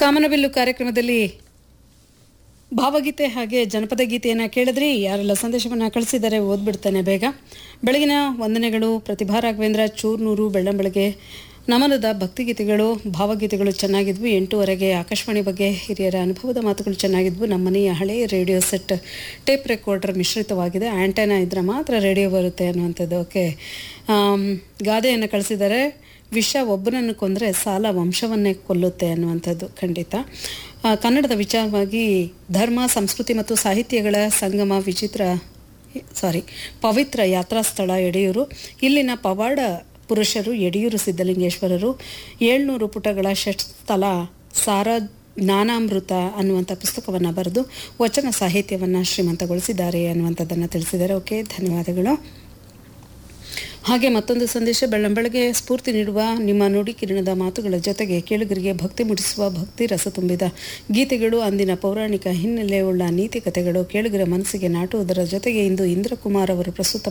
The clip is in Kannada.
ಕಾಮನಬಿಲ್ಲು ಕಾರ್ಯಕ್ರಮದಲ್ಲಿ ಭಾವಗೀತೆ ಹಾಗೆ ಜನಪದ ಗೀತೆಯನ್ನು ಕೇಳಿದ್ರಿ ಯಾರೆಲ್ಲ ಸಂದೇಶವನ್ನು ಕಳಿಸಿದ್ದಾರೆ ಓದ್ಬಿಡ್ತಾನೆ ಬೇಗ ಬೆಳಗಿನ ವಂದನೆಗಳು ಪ್ರತಿಭಾ ರಾಘವೇಂದ್ರ ಚೂರ್ನೂರು ಬೆಳ್ಳಂಬೆಳಗ್ಗೆ ನಮನದ ಭಕ್ತಿಗೀತೆಗಳು ಭಾವಗೀತೆಗಳು ಚೆನ್ನಾಗಿದ್ವು ಎಂಟೂವರೆಗೆ ಆಕಾಶವಾಣಿ ಬಗ್ಗೆ ಹಿರಿಯರ ಅನುಭವದ ಮಾತುಗಳು ಚೆನ್ನಾಗಿದ್ವು ನಮ್ಮ ಮನೆಯ ಹಳೆಯ ರೇಡಿಯೋ ಸೆಟ್ ಟೇಪ್ ರೆಕಾರ್ಡರ್ ಮಿಶ್ರಿತವಾಗಿದೆ ಆ್ಯಂಟೆನಾ ಇದ್ದರೆ ಮಾತ್ರ ರೇಡಿಯೋ ಬರುತ್ತೆ ಅನ್ನುವಂಥದ್ದು ಓಕೆ ಆಮ್, ಗಾದೆಯನ್ನು ಕಳಿಸಿದ್ದಾರೆ ವಿಷ ಒಬ್ಬನನ್ನು ಕೊಂದರೆ ಸಾಲ ವಂಶವನ್ನೇ ಕೊಲ್ಲುತ್ತೆ ಅನ್ನುವಂಥದ್ದು ಖಂಡಿತ ಆ, ಕನ್ನಡದ ವಿಚಾರವಾಗಿ ಧರ್ಮ ಸಂಸ್ಕೃತಿ ಮತ್ತು ಸಾಹಿತ್ಯಗಳ ಸಂಗಮ ವಿಚಿತ್ರ ಸಾರಿ ಪವಿತ್ರ ಯಾತ್ರಾ ಸ್ಥಳ ಯಡಿಯೂರು ಇಲ್ಲಿನ ಪವಾಡ ಪುರುಷರು ಯಡಿಯೂರು ಸಿದ್ಧಲಿಂಗೇಶ್ವರರು ಏಳ್ನೂರು ಪುಟಗಳ ಷಟ್ಸ್ಥಲ ಸಾರ ಜ್ಞಾನಾಮೃತ ಅನ್ನುವಂಥ ಪುಸ್ತಕವನ್ನು ಬರೆದು ವಚನ ಸಾಹಿತ್ಯವನ್ನು ಶ್ರೀಮಂತಗೊಳಿಸಿದ್ದಾರೆ ಅನ್ನುವಂಥದ್ದನ್ನು ತಿಳಿಸಿದ್ದಾರೆ ಓಕೆ ಧನ್ಯವಾದಗಳು ಹಾಗೆ ಮತ್ತೊಂದು ಸಂದೇಶ ಬೆಳ್ಳಂಬೆಳಗ್ಗೆ ಸ್ಫೂರ್ತಿ ನೀಡುವ ನಿಮ್ಮ ನುಡಿ ಕಿರಣದ ಮಾತುಗಳ ಜೊತೆಗೆ ಕೇಳುಗರಿಗೆ ಭಕ್ತಿ ಮೂಡಿಸುವ ಭಕ್ತಿ ರಸ ತುಂಬಿದ ಗೀತೆಗಳು ಅಂದಿನ ಪೌರಾಣಿಕ ಹಿನ್ನೆಲೆ ಉಳ್ಳ ನೀತಿ ಕಥೆಗಳು ಕೇಳುಗರ ಮನಸ್ಸಿಗೆ ನಾಟುವುದರ ಜೊತೆಗೆ ಇಂದು ಇಂದ್ರಕುಮಾರ್ ಅವರು ಪ್ರಸ್ತುತ